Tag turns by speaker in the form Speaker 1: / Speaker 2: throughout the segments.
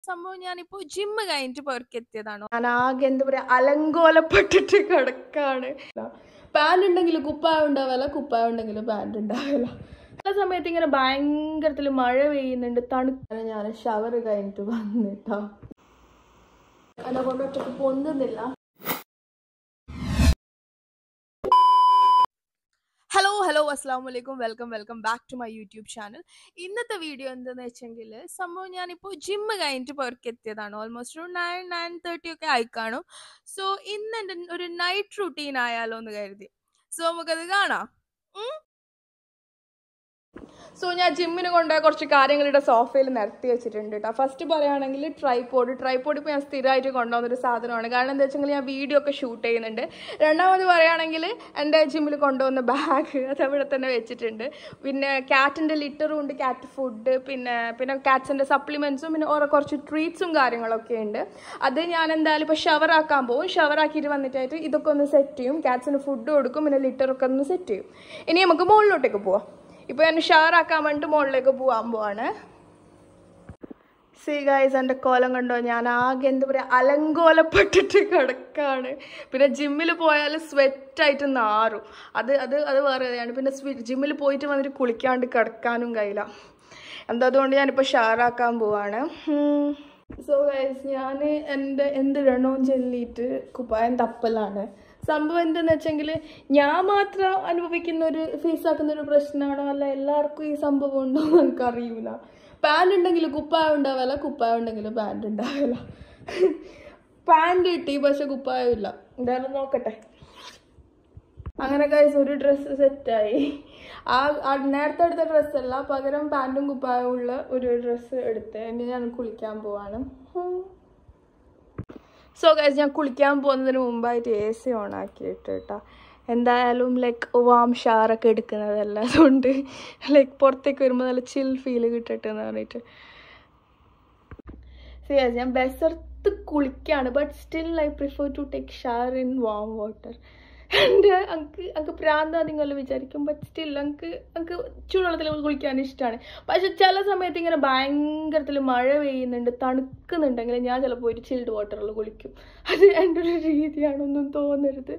Speaker 1: സംഭവം ഞാനിപ്പോ ജിമ്മ് കഴിഞ്ഞിട്ട് പുറക്കെത്തിയതാണ്
Speaker 2: ഞാൻ ആകെ എന്താ പറയാ അലങ്കോലപ്പെട്ടിട്ട് കിടക്കാണ് പാൻറ് ഉണ്ടെങ്കിൽ കുപ്പായം ഉണ്ടാവില്ല കുപ്പായം ഉണ്ടെങ്കിൽ പാൻറ് ഉണ്ടാവില്ല ചില സമയത്ത് ഇങ്ങനെ ഭയങ്കരത്തിൽ മഴ പെയ്യുന്നുണ്ട് തണുക്കാണ് ഞാൻ ഷവർ കഴിഞ്ഞിട്ട് വന്നിട്ടാ എന്നെ കൊണ്ട് ഒറ്റക്ക് പൊന്തുന്നില്ല
Speaker 1: ഹലോ ഹലോ അസ്സാം വലൈക്കും welcome welcome back to my YouTube channel ഇന്നത്തെ വീഡിയോ എന്താണെന്ന് വെച്ചെങ്കിൽ സംഭവം ഞാനിപ്പോൾ ജിമ്മ് കഴിഞ്ഞിട്ട് പുറക്കെത്തിയതാണ് ഓൾമോസ്റ്റ് ഒരു നയൻ നയൻ തേർട്ടി ഒക്കെ ആയി കാണും സോ ഇന്ന് എൻ്റെ ഒരു നൈറ്റ് റുട്ടീൻ ആയാലോ എന്ന് കരുതി സോ നമുക്കത് കാണാം ഉം?
Speaker 2: സോ ഞാൻ ജിമ്മിന് കൊണ്ടുപോയ കുറച്ച് കാര്യങ്ങളുടെ സോഫയിൽ നിരത്തി വെച്ചിട്ടുണ്ട് കേട്ടോ ഫസ്റ്റ് പറയുകയാണെങ്കിൽ ട്രൈപോഡ് ട്രൈപോഡ് ഇപ്പോൾ ഞാൻ സ്ഥിരമായിട്ട് കൊണ്ടുവന്നൊരു സാധനമാണ് കാരണം എന്താ വെച്ചെങ്കിൽ ഞാൻ വീഡിയോ ഒക്കെ ഷൂട്ട് ചെയ്യുന്നുണ്ട് രണ്ടാമത് പറയുകയാണെങ്കിൽ എൻ്റെ ജിമ്മിൽ കൊണ്ടുവന്ന ബാഗ് അത് അവിടെ തന്നെ വെച്ചിട്ടുണ്ട് പിന്നെ ക്യാറ്റിൻ്റെ ലിറ്ററും ഉണ്ട് ക്യാറ്റ് ഫുഡ് പിന്നെ പിന്നെ കാറ്റ്സിൻ്റെ സപ്ലിമെൻറ്റ്സും പിന്നെ ഓരോ കുറച്ച് ട്രീറ്റ്സും കാര്യങ്ങളൊക്കെ ഉണ്ട് അത് ഞാൻ എന്തായാലും ഇപ്പോൾ ഷവറാക്കാൻ പോകും ഷവറാക്കിയിട്ട് വന്നിട്ടായിട്ട് ഇതൊക്കെ ഒന്ന് സെറ്റ് ചെയ്യും കാറ്റ്സിന് ഫുഡ് കൊടുക്കും പിന്നെ ലിറ്ററൊക്കെ ഒന്ന് സെറ്റ് ചെയ്യും ഇനി നമുക്ക് മുകളിലോട്ടേക്ക് പോവാം ഇപ്പോൾ ഞാൻ ഷവറാക്കാൻ വേണ്ടിയിട്ട് മുകളിലേക്ക് പോകാൻ പോവാണ് സി ഗൈസ് എൻ്റെ കോലം കണ്ടോ ഞാൻ ആകെ എന്താ പറയുക അലങ്കോലപ്പെട്ടിട്ട് കിടക്കാണ് പിന്നെ ജിമ്മിൽ പോയാൽ സ്വെറ്റായിട്ട് നാറും അത് അത് അത് വേറെ ഇതാണ് പിന്നെ ജിമ്മിൽ പോയിട്ട് വന്നിട്ട് കുളിക്കാണ്ട് കിടക്കാനും കഴിയില്ല എന്താ അതുകൊണ്ട് ഞാനിപ്പോൾ ഷാറാക്കാൻ പോവാണ് സോ ഗൈസ് ഞാൻ എൻ്റെ എന്ത് രണവും ചൊല്ലിയിട്ട് കുപ്പായം തപ്പലാണ് സംഭവം എന്തെന്ന് വെച്ചെങ്കിൽ ഞാൻ മാത്രം അനുഭവിക്കുന്ന ഒരു ഫേസ് ആക്കുന്ന ഒരു പ്രശ്നമാണോ അല്ല എല്ലാവർക്കും ഈ സംഭവം ഉണ്ടോ എന്ന് എനിക്കറിയില്ല പാൻറ് ഉണ്ടെങ്കിൽ കുപ്പായം ഉണ്ടാവില്ല കുപ്പായം ഉണ്ടെങ്കിൽ പാൻറ് ഉണ്ടാവില്ല പാൻറ് കിട്ടി പക്ഷെ കുപ്പായം ഇല്ല എന്തായാലും നോക്കട്ടെ അങ്ങനെ കഴിച്ച് ഒരു ഡ്രസ്സ് സെറ്റായി ആ ആ നേരത്തെ എടുത്ത ഡ്രസ്സല്ല പകരം പാൻറ്റും കുപ്പായവും ഉള്ള ഒരു ഡ്രസ്സ് എടുത്ത് ഇനി ഞാൻ കുളിക്കാൻ പോവാണ് സോ ഗൈസ് ഞാൻ കുളിക്കാൻ പോകുന്നതിന് മുമ്പായിട്ട് എ സി ഓൺ ആക്കിയിട്ട് കേട്ടോ എന്തായാലും ലൈക്ക് വാം ഷാറൊക്കെ എടുക്കുന്നതല്ല അതുകൊണ്ട് ലൈക്ക് പുറത്തേക്ക് വരുമ്പോൾ നല്ല ചിൽ ഫീൽ കിട്ടട്ടെ എന്ന് പറഞ്ഞിട്ട് സീരിയസ് ഞാൻ ബെസർത്ത് കുളിക്കാണ് but still I prefer to take shower in warm water എൻ്റെ എനിക്ക് എനിക്ക് പ്രാന്താ നിങ്ങൾ വിചാരിക്കും ബട്ട് സ്റ്റിൽ എനിക്ക് എനിക്ക് ചൂടുവെള്ളത്തിൽ കുളിക്കാൻ ഇഷ്ടമാണ് പക്ഷെ ചില സമയത്ത് ഇങ്ങനെ ഭയങ്കരത്തിൽ മഴ പെയ്യുന്നുണ്ട് തണുക്കുന്നുണ്ടെങ്കിൽ ഞാൻ ചിലപ്പോൾ ഒരു ചിൽഡ് വാട്ടറിൽ കുളിക്കും അത് എൻ്റെ ഒരു രീതിയാണൊന്നും തോന്നരുത്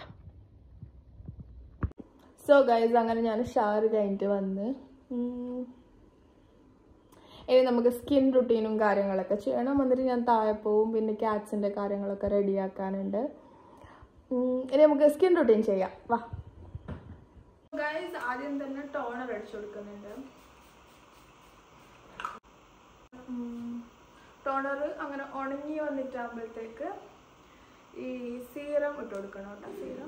Speaker 2: സോ ഗൈസ് അങ്ങനെ ഞാൻ ഷവർ കഴിഞ്ഞിട്ട് വന്ന് ഉം. ഇനി നമുക്ക് സ്കിൻ റുട്ടീനും കാര്യങ്ങളൊക്കെ ചെയ്യണം എന്നിട്ട് ഞാൻ താഴെ പോവും പിന്നെ ക്യാറ്റ്സിൻ്റെ കാര്യങ്ങളൊക്കെ റെഡിയാക്കാനുണ്ട് ഉം, ഇനി നമുക്ക് സ്കിൻ റുട്ടീൻ ചെയ്യാം വാ ഗൈസ് ആദ്യം തന്നെ ടോണർ അടിച്ചു കൊടുക്കുന്നുണ്ട് ടോണർ അങ്ങനെ ഉണങ്ങി വന്നിട്ടാകുമ്പോഴത്തേക്ക് ഈ സീറം ഇട്ട് കൊടുക്കണം കേട്ടോ സീറം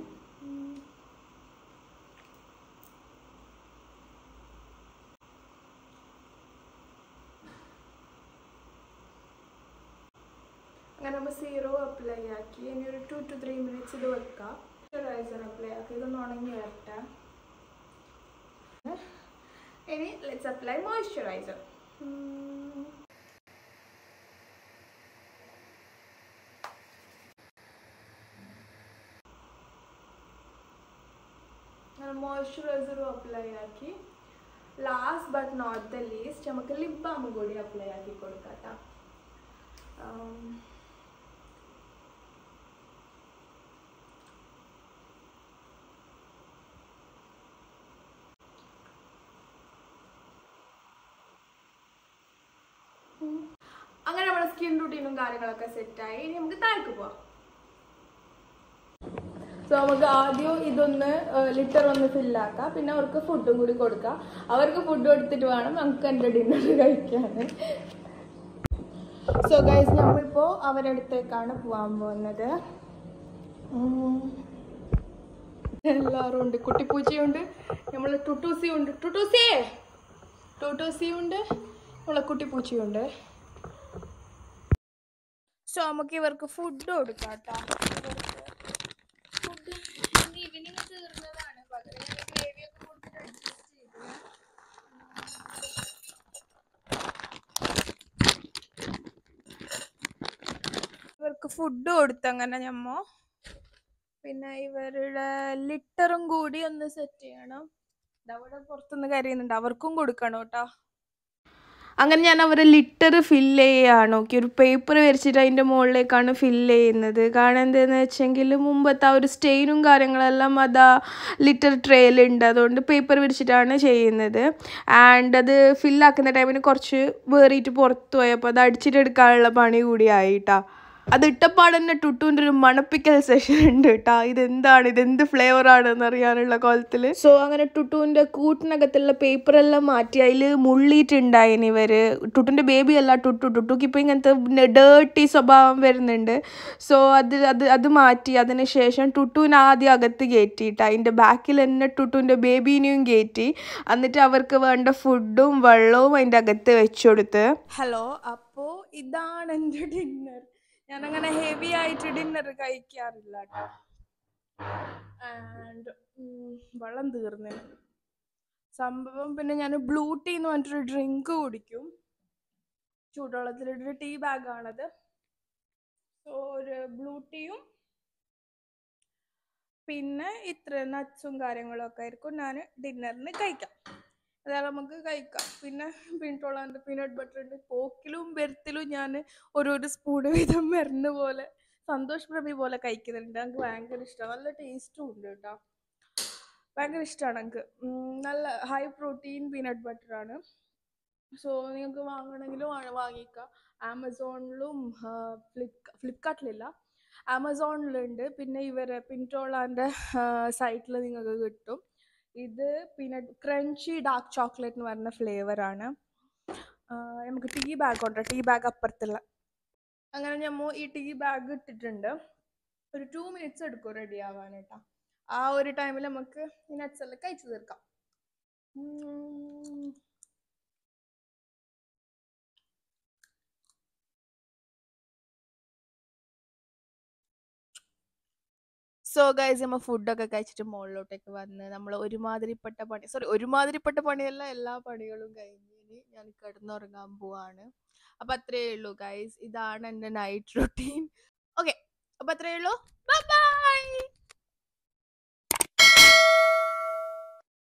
Speaker 2: അങ്ങനെ നമ്മൾ സീറോ അപ്ലൈ ആക്കി ഇനി ഒരു ടു ടു ത്രീ മിനിറ്റ്സ് ഇത് വെക്കാം മോയ്സ്ചറൈസർ അപ്ലൈ ആക്കി ഇതൊന്ന് ഉണങ്ങി വരട്ടെ ഇനി ലെറ്റ്സ് അപ്ലൈ മോയ്സ്ചറൈസർ അങ്ങനെ മോയ്സ്ചറൈസറും അപ്ലൈ ആക്കി last but not the least നമുക്ക് ലിപ് ബാം കൂടി അപ്ലൈ ആക്കി കൊടുക്കാം കേട്ടോ Um, അങ്ങനെ നമ്മുടെ സ്കിൻ റുട്ടീനും കാര്യങ്ങളൊക്കെ സെറ്റായി ഇനി നമുക്ക് താഴേക്ക് പോവാം സോ നമുക്ക് ആദ്യം ഇതൊന്ന് ലിറ്റർ ഒന്ന് ഫില്ലാക്കാം പിന്നെ അവർക്ക് ഫുഡും കൂടി കൊടുക്കാം അവർക്ക് ഫുഡ് കൊടുത്തിട്ട് വേണം നമുക്ക് എൻ്റെ ഡിന്നർ കഴിക്കാൻ സോ ഗൈസ് നമ്മളിപ്പോൾ അവരടുത്തേക്കാണ് പോകാൻ പോകുന്നത് ഉം. എല്ലാവരും ഉണ്ട് കുട്ടിപ്പൂച്ചയുണ്ട് നമ്മളെ ടുട്ടൂസി ഉണ്ട് ടുട്ടൂസിയേ ടുട്ടൂസി ഉണ്ട് നമ്മളെ കുട്ടിപ്പൂച്ചയുണ്ട്
Speaker 1: സോ നമുക്ക് ഇവർക്ക് ഫുഡ് കൊടുക്കാം കേട്ടോ ഫുഡ് ഇന്ന് ഈവനിങ് തീർന്നതാണ് പകരം ഗ്രേവി ഒക്കെ കൊടുത്തിട്ട് അഡ്ജസ്റ്റ് ചെയ്തു ഇവർക്ക് ഫുഡ് കൊടുത്തു അങ്ങനെ ഞമ്മ പിന്നെ ഇവരുടെ ലിറ്ററും കൂടി ഒന്ന് സെറ്റ് ചെയ്യണം അവിടെ പുറത്തുനിന്ന് കരയുന്നുണ്ട് അവർക്കും കൊടുക്കണം കേട്ടോ
Speaker 2: അങ്ങനെ ഞാൻ അവരെ ലിറ്റർ ഫില്ല് ചെയ്യുകയാണ് ഓക്കെ ഒരു പേപ്പർ വരച്ചിട്ട് അതിൻ്റെ മുകളിലേക്കാണ് ഫില്ല് ചെയ്യുന്നത് കാരണം എന്താണെന്ന് വെച്ചെങ്കിൽ മുമ്പത്തെ ആ ഒരു സ്റ്റെയിനും കാര്യങ്ങളെല്ലാം അത് ആ ലിറ്റർ ട്രേയിലുണ്ട് അതുകൊണ്ട് പേപ്പർ വിരിച്ചിട്ടാണ് ചെയ്യുന്നത് ആൻഡ് അത് ഫില്ലാക്കുന്ന ടൈമിന് കുറച്ച് വേറിയിട്ട് പുറത്തു പോയി അപ്പോൾ അത് അടിച്ചിട്ടെടുക്കാനുള്ള പണി കൂടി ആയിട്ടാ അത് ഇട്ടപ്പാട് തന്നെ ടുട്ടുവിൻ്റെ ഒരു മണപ്പിക്കൽ സെഷൻ ഉണ്ട് കേട്ടോ ഇതെന്താണ് ഇതെന്ത് ഫ്ലേവർ ആണെന്ന് അറിയാനുള്ള കോലത്തിൽ സോ അങ്ങനെ ടുട്ടുവിൻ്റെ കൂട്ടിനകത്തുള്ള പേപ്പറെല്ലാം മാറ്റി അതിൽ മുള്ളിയിട്ടുണ്ടായിന് ഇവർ ടുട്ടുൻ്റെ ബേബി അല്ല ടുട്ടു ടുട്ടുക്ക് ഇപ്പോൾ ഇങ്ങനത്തെ ഡേർട്ടി സ്വഭാവം വരുന്നുണ്ട് സോ അത് അത് അത് മാറ്റി അതിന് ശേഷം ടുട്ടുവിനെ ആദ്യം അകത്ത് കയറ്റിയിട്ട് അതിൻ്റെ ബാക്കിൽ തന്നെ ടുട്ടുവിൻ്റെ ബേബീനെയും കയറ്റി എന്നിട്ട് അവർക്ക് വേണ്ട ഫുഡും വെള്ളവും അതിൻ്റെ അകത്ത് വെച്ചു കൊടുത്ത്
Speaker 1: ഹലോ അപ്പോൾ ഇതാണ് എൻ്റെ ഡിന്നർ ഞാനങ്ങനെ ഹെവി ആയിട്ട് ഡിന്നർ കഴിക്കാറില്ല കേട്ടോ ആൻഡ് വെള്ളം തീർന്നു സംഭവം പിന്നെ ഞാൻ ബ്ലൂ ടീ എന്ന് പറഞ്ഞിട്ടൊരു ഡ്രിങ്ക് കുടിക്കും ചൂടുവെള്ളത്തിലിട്ടൊരു ടീ ബാഗാണത് സോ ഒരു ബ്ലൂ ടീയും പിന്നെ ഇത്ര നട്ട്സും കാര്യങ്ങളും ഒക്കെ ആയിരിക്കും ഞാൻ ഡിന്നറിന് കഴിക്കാം അതായത് നമുക്ക് കഴിക്കാം പിന്നെ പിന്നിട്ടുള്ള പീനട്ട് ബട്ടർ ഉണ്ട് പോക്കിലും ബെർത്തിലും ഞാൻ ഓരോരോ സ്പൂണ് വീതം വരുന്ന പോലെ സന്തോഷ് പ്രഭി പോലെ കഴിക്കുന്നുണ്ട് എനിക്ക് ഭയങ്കര ഇഷ്ടമാണ് നല്ല ടേസ്റ്റും ഉണ്ട് കേട്ടോ ഭയങ്കര ഇഷ്ടമാണ് എനിക്ക് ഉം, നല്ല ഹൈ പ്രോട്ടീൻ പീനട്ട് ബട്ടറാണ് സോ നിങ്ങൾക്ക് വാങ്ങണമെങ്കിലും വാ- വാങ്ങിക്കാം ആമസോണിലും ഫ്ലിപ്പ് ഫ്ലിപ്കാർട്ടിലില്ല ആമസോണിലുണ്ട് പിന്നെ ഇവരെ പിൻറ്റോളാൻ്റെ സൈറ്റിൽ നിങ്ങൾക്ക് കിട്ടും ഇത് പീനട്ട് ക്രഞ്ചി ഡാർക്ക് ചോക്ലേറ്റ് എന്ന് പറഞ്ഞ ഫ്ലേവറാണ് നമുക്ക് ടീ ബാഗ് ഉണ്ട് ടീ ബാഗ് അപ്പുറത്തുള്ള അങ്ങനെ ഞമ്മ ഈ ടീ ബാഗ് ഇട്ടിട്ടുണ്ട് ഒരു ടു മിനിറ്റ്സ് എടുക്കും റെഡി ആവാനായിട്ടാ ആ ഒരു ടൈമിൽ നമുക്ക് ഈ നട്ട്സ് എല്ലാം കഴിച്ചു തീർക്കാം ഉം. സോ ഗൈസ് നമ്മൾ ഫുഡൊക്കെ കഴിച്ചിട്ട് മുകളിലോട്ടേക്ക് വന്ന് നമ്മൾ ഒരുമാതിരിപ്പെട്ട പണി സോറി ഒരുമാതിരിപ്പെട്ട പണിയല്ല എല്ലാ പണികളും കഴിഞ്ഞ് ഇനി ഞാൻ കിടന്നുറങ്ങാൻ പോവാണ് അപ്പം അത്രയേ ഉള്ളൂ ഗൈസ് ഇതാണ് എൻ്റെ നൈറ്റ് റുട്ടീൻ ഓക്കെ അപ്പം അത്രയേ ഉള്ളൂ ബൈ